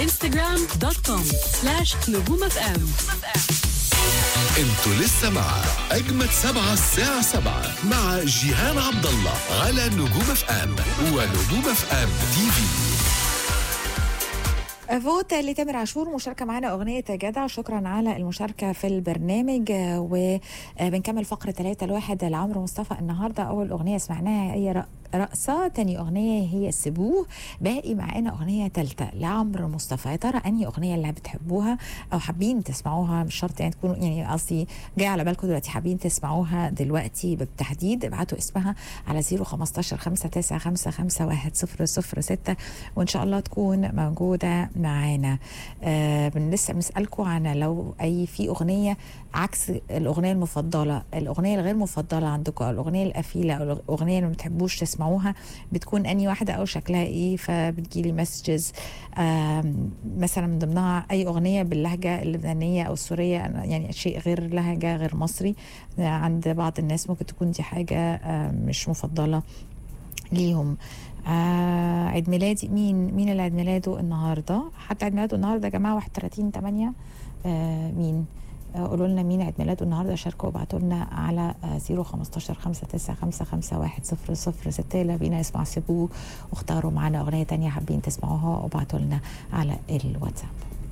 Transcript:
انستغرام دوت كوم سلاش نجوم اف ام انتوا لسه مع اجمد سبعة الساعة سبعة مع جيهان عبد الله على نجوم اف ام ونجوم اف ام تي في فوت لتامر عاشور مشاركة معنا أغنية جدع شكرا على المشاركة في البرنامج آه، وبنكمل فقرة ثلاثة الواحد لعمرو مصطفى النهاردة أول أغنية سمعناها هي رق- رقصة تاني أغنية هي سيبوه باقي معانا أغنية تالتة لعمرو مصطفى يا ترى أنهي أغنية اللي بتحبوها أو حابين تسمعوها مش شرط يعني تكونوا يعني قصدي جاي على بالكم دلوقتي حابين تسمعوها دلوقتي بالتحديد ابعتوا اسمها على 015 595 100 وإن شاء الله تكون موجودة معانا آه بن- لسه بنسألكم عن لو أي في أغنية عكس الأغنية المفضلة الأغنية الغير مفضلة عندكم أو الأغنية القفيلة أو الأغنية اللي ما بتحبوش تسمعوها بتكون أني واحدة أو شكلها إيه فبتجيلي مسجز مثلا من ضمنها أي أغنية باللهجة اللبنانية أو السورية أنا يعني شيء غير لهجة غير مصري آه، عند بعض الناس ممكن تكون دي حاجة آه، مش مفضلة ليهم آه عيد ميلادي مين مين اللي عيد ميلاده النهارده حتى عيد ميلاده النهارده يا جماعه 31 8 آه مين آه قولوا لنا مين عيد ميلاده النهارده شاركوا وابعتوا لنا على آه 015 595 100 يلا بينا نسمع سيبوه واختاروا معانا اغنيه تانية حابين تسمعوها وابعتوا لنا على الواتساب